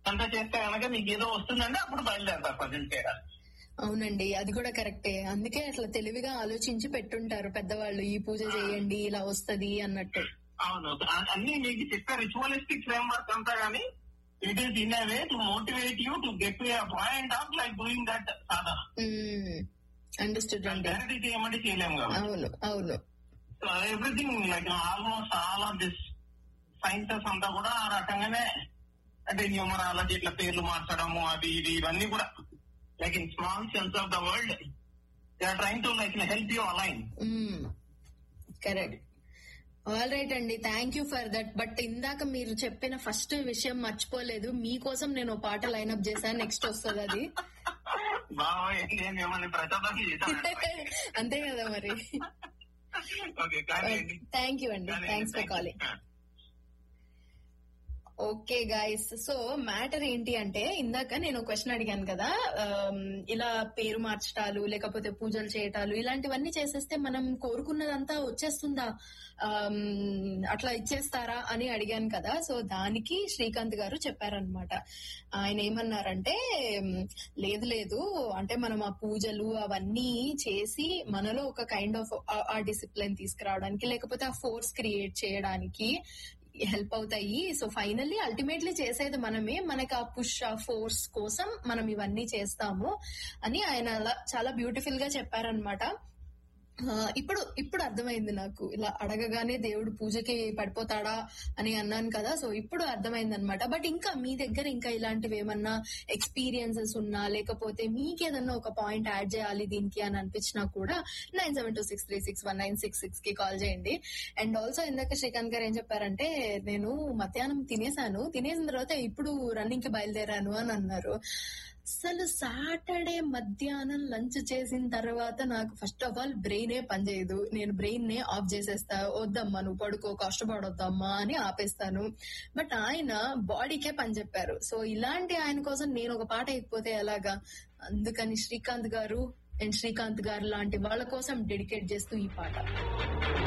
అంతా చేస్తే కనుక మీకు ఏదో వస్తుందంటే అప్పుడు బయలుదేరతారు ప్రజెంట్ చేయడానికి అవునండి అది కూడా కరెక్టే అందుకే అట్లా తెలివిగా ఆలోచించి పెట్టుంటారు పెద్దవాళ్ళు ఈ పూజ చేయండి ఇలా వస్తది అన్నట్టు అవును అ- అన్ని మీకు చెప్పే రిచువలిస్టిక్ ఫ్రేమ్ వర్క్ అంతా కానీ it is in way to motivate you to get to point of like doing that సాధన అండర్స్టూడ్ అండి డైరెక్ట్ చేయమంటే చేయలేము కదా అవును అవును so everything like almost all of this sciences అంతా కూడా ఆ రకంగానే అంటే న్యూమరాలజీ ఇట్లా పేర్లు మార్చడము అది ఇది ఇవన్నీ కూడా like in small sense of the world they are trying to like help you align correct all right అండి thank you for that but ఇందాక మీరు చెప్పిన ఫస్ట్ విషయం మర్చిపోలేదు మీకోసం నేను ఓ పాట లైన్అప్ చేశాను నెక్స్ట్ వస్తుంది అది బాగా నేను ఏమని ప్రచారం చేశాను అంతే కదా మరి ఓకే కానీ థ్యాంక్ యూ అండి thanks for calling okay guys so matter ఏంటి అంటే ఇందాక నేను క్వశ్చన్ అడిగాను కదా ఆమ్, ఇలా పేరు మార్చటాలు లేకపోతే పూజలు చేయటాలు ఇలాంటివన్నీ చేసేస్తే మనం కోరుకున్నదంతా వచ్చేస్తుందా ఆమ్, అట్లా ఇచ్చేస్తారా అని అడిగాను కదా సో దానికి శ్రీకాంత్ గారు చెప్పారనమాట ఆయన ఏమన్నారంటే ఉమ్, లేదు లేదు అంటే మనం ఆ పూజలు అవన్నీ చేసి మనలో ఒక కైండ్ ఆఫ్ ఆ డిసిప్లిన్ తీసుకురావడానికి లేకపోతే ఆ ఫోర్స్ క్రియేట్ చేయడానికి హెల్ప్ అవుతాయి సో ఫైనల్లీ అల్టిమేట్లీ చేసేది మనమే మనకి ఆ పుష్ ఆ ఫోర్స్ కోసం మనం ఇవన్నీ చేస్తాము అని ఆయన అలా చాలా బ్యూటిఫుల్ గా చెప్పారనమాట ఆ, ఇప్పుడు ఇప్పుడు అర్థమైంది నాకు ఇలా అడగగానే దేవుడు పూజకి పడిపోతాడా అని అన్నాను కదా సో ఇప్పుడు అర్థమైంది అనమాట బట్ ఇంకా మీ దగ్గర ఇంకా ఇలాంటివి ఏమన్నా ఎక్స్పీరియన్సెస్ ఉన్నా లేకపోతే మీకు ఏదన్నా ఒక పాయింట్ యాడ్ చేయాలి దీనికి అని అనిపించినా కూడా nine seven two six three six one nine six six కి కాల్ చేయండి అండ్ ఆల్సో ఇందాక శ్రీకాంత్ గారు ఏం చెప్పారంటే నేను మధ్యాహ్నం తినేసాను తినేసిన తర్వాత ఇప్పుడు రన్నింగ్ కి బయలుదేరాను అని అన్నారు అసలు సాటర్డే మధ్యాహ్నం లంచ్ చేసిన తర్వాత నాకు ఫస్ట్ ఆఫ్ ఆల్ బ్రెయిన్ ఏ పనిచేయదు నేను బ్రెయిన్ నే ఆఫ్ చేసేస్తా వద్దమ్మా నువ్వు పడుకో కష్టపడొద్దమ్మా అని ఆపేస్తాను బట్ ఆయన బాడీకే పని చెప్పారు సో ఇలాంటి ఆయన కోసం నేను ఒక పాట అయిపోతే ఎలాగా అందుకని శ్రీకాంత్ గారు అండ్ శ్రీకాంత్ గారు లాంటి వాళ్ళ కోసం డెడికేట్ చేస్తూ ఈ పాట